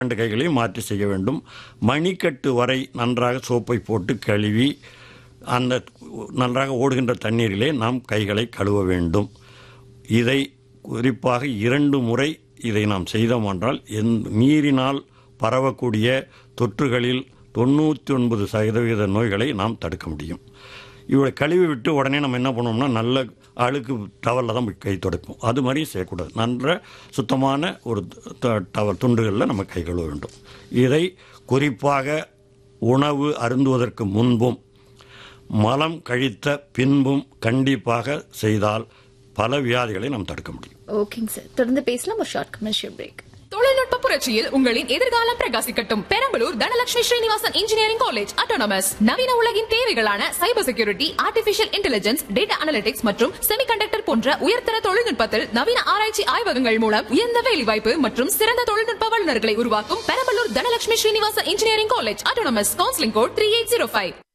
ரெண்டு கைகளையும் மாற்றி செய்ய வேண்டும் மணிக்கட்டு வரை நன்றாக சோப்பை போட்டு கழுவி அந்த நன்றாக ஓடுகின்ற தண்ணீரிலே நாம் கைகளை கழுவ வேண்டும் இதை குறிப்பாக இரண்டு முறை இதை நாம் செய்தோம் என்றால் எந் நீரினால் பரவக்கூடிய தொற்றுகளில் தொண்ணூற்றி ஒன்பது சதவீத நோய்களை நாம் தடுக்க முடியும் இவளை கழுவி விட்டு உடனே நம்ம என்ன பண்ணுவோம்னா நல்ல அழுக்கு டவலில் தான் போய் கை துடைப்போம் அது மாதிரி செய்யக்கூடாது நன்ற சுத்தமான ஒரு த- டவல் துண்டுகளில் நம்ம கை கழுவ வேண்டும் இதை குறிப்பாக உணவு அருந்துவதற்கு முன்பும் மலம் கழித்த பின்பும் கண்டிப்பாக செய்தால் பல வியாதிகளை நாம் தடுக்க முடியும் ஓகேங்க சார் தொடர்ந்து பேசலாம் ஒரு ஷார்ட் கமர்ஷியல் பிரேக் தொழில்நுட்ப புரட்சியில் உங்களின் எதிர்காலம் பிரகாசிக்கட்டும் Perambalur Dhanalakshmi Srinivasan engineering college autonomous நவீன உலகின் தேவைகளான cyber security artificial intelligence data analytics மற்றும் செமிகண்டக்டர் போன்ற உயர்தர தொழில்நுட்பத்தில் நவீன ஆராய்ச்சி ஆய்வகங்கள் மூலம் உயர்ந்த வேலைவாய்ப்பு மற்றும் சிறந்த தொழில்நுட்ப வல்லுநர்களை உருவாக்கும் Perambalur Dhanalakshmi Srinivasan engineering college autonomous counselling code three eight zero five